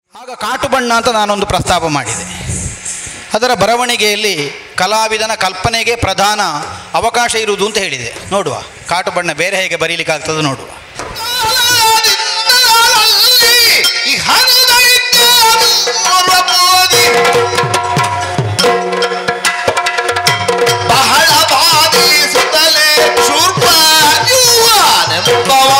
ಆಗ ಕಾಟು ಬಣ್ಣ ಅಂತ ನಾನೊಂದು ಪ್ರಸ್ತಾಪ ಮಾಡಿದೆ ಅದರ ಬರವಣಿಗೆಯಲ್ಲಿ ಕಲಾವಿದನ ಕಲ್ಪನೆಗೆ ಪ್ರಧಾನ ಅವಕಾಶ ಇರುವುದು ಅಂತ ಹೇಳಿದೆ ನೋಡುವ ಕಾಟು ಬಣ್ಣ ಬೇರೆ ಹೇಗೆ ಬರೀಲಿಕ್ಕಾಗ್ತದೆ ನೋಡುವ ಬಹಳ ಬಾಧಿಸುತ್ತಲೇ ಶೂರ್ಪ ಯುವನೆಂಬವ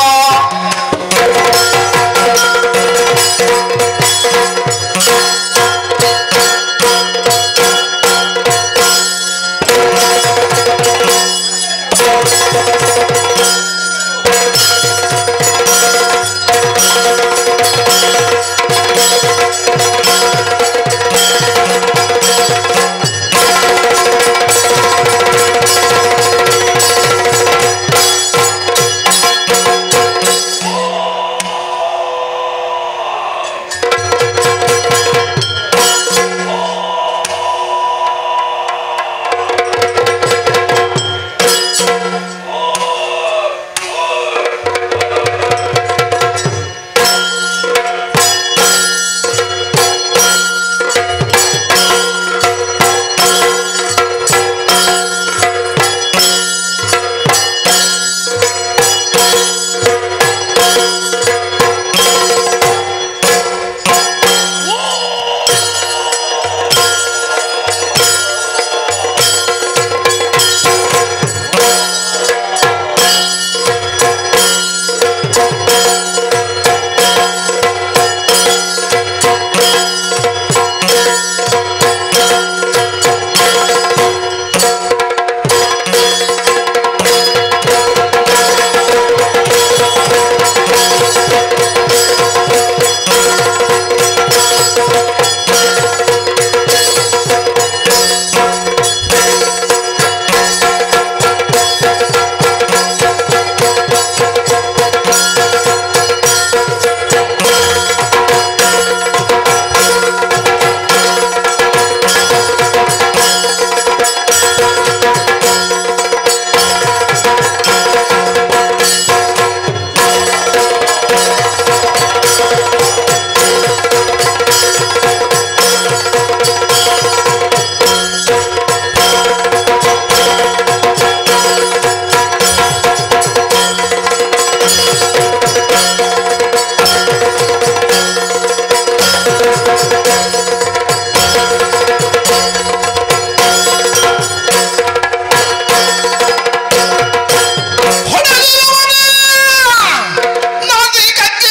ನದಿ ಕಚ್ಚಿ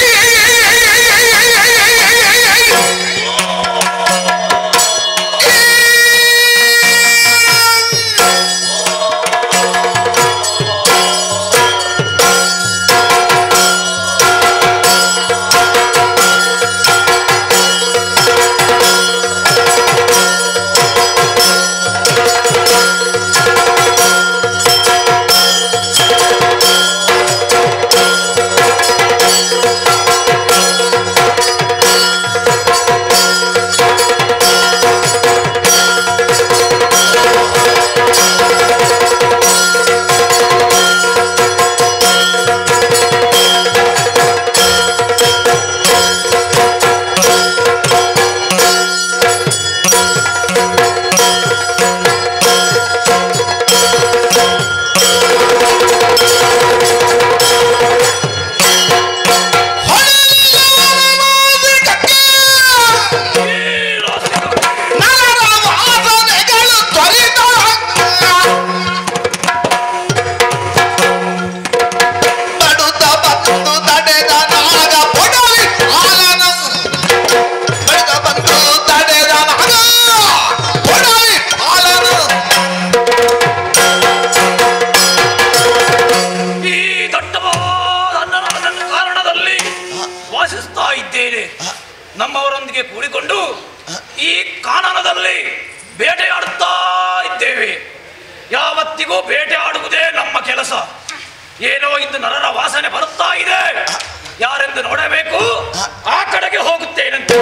ಈ ದಟ್ಟವಾದ ಅನ್ನನಾದ ಕಾರಣದಲ್ಲಿ ವಾಸಿಸ್ತಾ ಇದ್ದೇನೆ ನಮ್ಮವರೊಂದಿಗೆ ಕೂಡಿಕೊಂಡು ಈ ಕಾನನದಲ್ಲಿ ಬೇಟೆಯಾಡುತ್ತಾ ಇದ್ದೇವೆ ಯಾವತ್ತಿಗೂ ಬೇಟೆಯಾಡುವುದೇ ನಮ್ಮ ಕೆಲಸ ಏನೋ ಇಂದು ನರರ ವಾಸನೆ ಬರುತ್ತಾ ಇದೆ ಯಾರೆಂದು ನೋಡಬೇಕು ಆ ಕಡೆಗೆ ಹೋಗುತ್ತೇನಂತೆ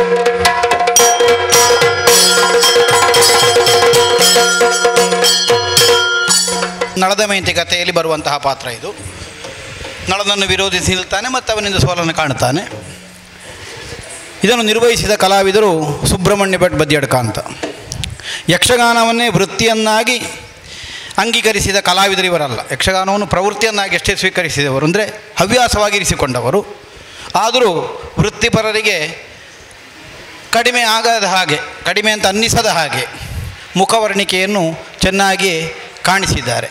ನಳದ ಮೆಂತೆ ಕಥೆಯಲ್ಲಿ ಬರುವಂತಹ ಪಾತ್ರ ಇದು ನಳನನ್ನು ವಿರೋಧಿಸಿ ನಿಲ್ತಾನೆ ಮತ್ತು ಅವನಿಂದ ಸೋಲನ್ನು ಕಾಣುತ್ತಾನೆ ಇದನ್ನು ನಿರ್ವಹಿಸಿದ ಕಲಾವಿದರು ಸುಬ್ರಹ್ಮಣ್ಯ ಭಟ್ ಬದ್ಯಡ್ಕ ಅಂತ ಯಕ್ಷಗಾನವನ್ನೇ ವೃತ್ತಿಯನ್ನಾಗಿ ಅಂಗೀಕರಿಸಿದ ಕಲಾವಿದರು ಇವರಲ್ಲ ಯಕ್ಷಗಾನವನ್ನು ಪ್ರವೃತ್ತಿಯನ್ನಾಗಿ ಅಷ್ಟೇ ಸ್ವೀಕರಿಸಿದವರು ಅಂದರೆ ಹವ್ಯಾಸವಾಗಿ ಇರಿಸಿಕೊಂಡವರು ಆದರೂ ವೃತ್ತಿಪರರಿಗೆ ಕಡಿಮೆ ಆಗದ ಹಾಗೆ ಕಡಿಮೆ ಅಂತ ಅನ್ನಿಸದ ಹಾಗೆ ಮುಖವರ್ಣಿಕೆಯನ್ನು ಚೆನ್ನಾಗಿ ಕಾಣಿಸಿದ್ದಾರೆ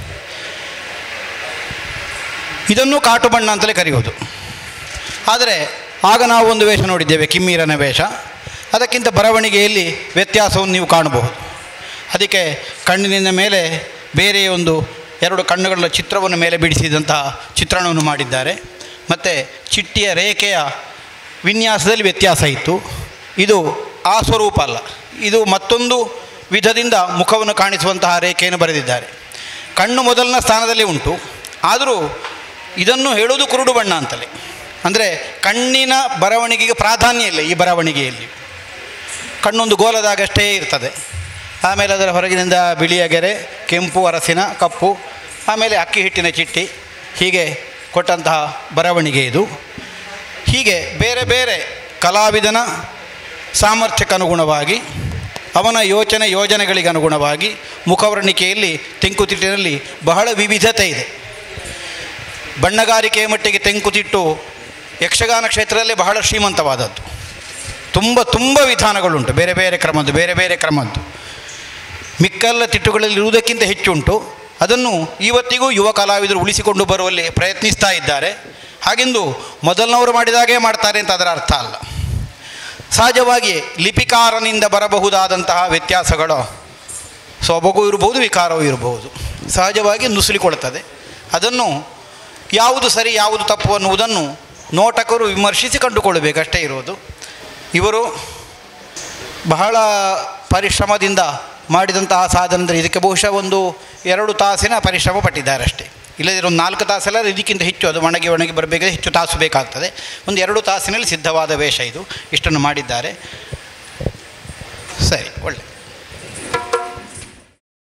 ಇದನ್ನು ಕಾಟು ಬಣ್ಣ ಅಂತಲೇ ಕರೆಯುವುದು ಆದರೆ ಆಗ ನಾವು ಒಂದು ವೇಷ ನೋಡಿದ್ದೇವೆ ಕಿಮ್ಮೀರನ ವೇಷ ಅದಕ್ಕಿಂತ ಬರವಣಿಗೆಯಲ್ಲಿ ವ್ಯತ್ಯಾಸವನ್ನು ನೀವು ಕಾಣಬಹುದು ಅದಕ್ಕೆ ಕಣ್ಣಿನ ಮೇಲೆ ಬೇರೆ ಒಂದು ಎರಡು ಕಣ್ಣುಗಳ ಚಿತ್ರವನ್ನು ಮೇಲೆ ಬಿಡಿಸಿದಂತಹ ಚಿತ್ರಣವನ್ನು ಮಾಡಿದ್ದಾರೆ ಮತ್ತು ಚಿಟ್ಟಿಯ ರೇಖೆಯ ವಿನ್ಯಾಸದಲ್ಲಿ ವ್ಯತ್ಯಾಸ ಇತ್ತು ಇದು ಆ ಸ್ವರೂಪ ಅಲ್ಲ ಇದು ಮತ್ತೊಂದು ವಿಧದಿಂದ ಮುಖವನ್ನು ಕಾಣಿಸುವಂತಹ ರೇಖೆಯನ್ನು ಬರೆದಿದ್ದಾರೆ ಕಣ್ಣು ಮೊದಲಿನ ಸ್ಥಾನದಲ್ಲಿ ಉಂಟು ಆದರೂ ಇದನ್ನು ಹೇಳುವುದು ಕುರುಡು ಬಣ್ಣ ಅಂತಲೇ ಅಂದರೆ ಕಣ್ಣಿನ ಬರವಣಿಗೆಗೆ ಪ್ರಾಧಾನ್ಯ ಇಲ್ಲ ಈ ಬರವಣಿಗೆಯಲ್ಲಿ ಕಣ್ಣೊಂದು ಗೋಲದಾಗಷ್ಟೇ ಇರ್ತದೆ ಆಮೇಲೆ ಅದರ ಹೊರಗಿನಿಂದ ಬಿಳಿಯ ಗೆರೆ ಕೆಂಪು ಅರಸಿನ ಕಪ್ಪು ಆಮೇಲೆ ಅಕ್ಕಿ ಹಿಟ್ಟಿನ ಚಿಟ್ಟಿ ಹೀಗೆ ಕೊಟ್ಟಂತಹ ಬರವಣಿಗೆ ಇದು ಹೀಗೆ ಬೇರೆ ಬೇರೆ ಕಲಾವಿದನ ಸಾಮರ್ಥ್ಯಕ್ಕೆ ಅನುಗುಣವಾಗಿ ಅವನ ಯೋಚನೆ ಯೋಜನೆಗಳಿಗೆ ಅನುಗುಣವಾಗಿ ಮುಖವರ್ಣಿಕೆಯಲ್ಲಿ ತೆಂಕುತಿಟ್ಟಿನಲ್ಲಿ ಬಹಳ ವಿವಿಧತೆ ಇದೆ ಬಣ್ಣಗಾರಿಕೆಯ ಮಟ್ಟಿಗೆ ತೆಂಕುತಿಟ್ಟು ಯಕ್ಷಗಾನ ಕ್ಷೇತ್ರದಲ್ಲಿ ಬಹಳ ಶ್ರೀಮಂತವಾದದ್ದು ತುಂಬ ತುಂಬ ವಿಧಾನಗಳುಂಟು ಬೇರೆ ಬೇರೆ ಕ್ರಮದ್ದು ಬೇರೆ ಬೇರೆ ಕ್ರಮದ್ದು ಮಿಕ್ಕೆಲ್ಲ ತಿಟ್ಟುಗಳಲ್ಲಿ ಇರುವುದಕ್ಕಿಂತ ಹೆಚ್ಚುಂಟು ಅದನ್ನು ಇವತ್ತಿಗೂ ಯುವ ಕಲಾವಿದರು ಉಳಿಸಿಕೊಂಡು ಬರುವಲ್ಲಿ ಪ್ರಯತ್ನಿಸ್ತಾ ಇದ್ದಾರೆ ಹಾಗೆಂದು ಮೊದಲನವರು ಮಾಡಿದಾಗೇ ಮಾಡ್ತಾರೆ ಅಂತ ಅದರ ಅರ್ಥ ಅಲ್ಲ ಸಹಜವಾಗಿ ಲಿಪಿಕಾರನಿಂದ ಬರಬಹುದಾದಂತಹ ವ್ಯತ್ಯಾಸಗಳು ಸೊಬಗು ಇರಬಹುದು ವಿಕಾರವೂ ಇರಬಹುದು ಸಹಜವಾಗಿ ನುಸುಳಿಕೊಳ್ತದೆ ಅದನ್ನು ಯಾವುದು ಸರಿ ಯಾವುದು ತಪ್ಪು ಅನ್ನುವುದನ್ನು ನೋಟಕರು ವಿಮರ್ಶಿಸಿ ಕಂಡುಕೊಳ್ಳಬೇಕಷ್ಟೇ ಇರೋದು ಇವರು ಬಹಳ ಪರಿಶ್ರಮದಿಂದ ಮಾಡಿದಂತಹ ಸಾಧನೆ ಅಂದರೆ ಇದಕ್ಕೆ ಬಹುಶಃ ಒಂದು ಎರಡು ತಾಸಿನ ಪರಿಶ್ರಮ ಪಟ್ಟಿದ್ದಾರೆ ಅಷ್ಟೇ ಇಲ್ಲದಿರೋ ಒಂದು ನಾಲ್ಕು ತಾಸೆಲ್ಲ ಇದಕ್ಕಿಂತ ಹೆಚ್ಚು ಅದು ಒಣಗಿ ಒಣಗಿ ಬರಬೇಕಾದ್ರೆ ಹೆಚ್ಚು ತಾಸು ಬೇಕಾಗ್ತದೆ ಒಂದು ಎರಡು ತಾಸಿನಲ್ಲಿ ಸಿದ್ಧವಾದ ವೇಷ ಇದು ಇಷ್ಟನ್ನು ಮಾಡಿದ್ದಾರೆ ಸರಿ ಒಳ್ಳೆ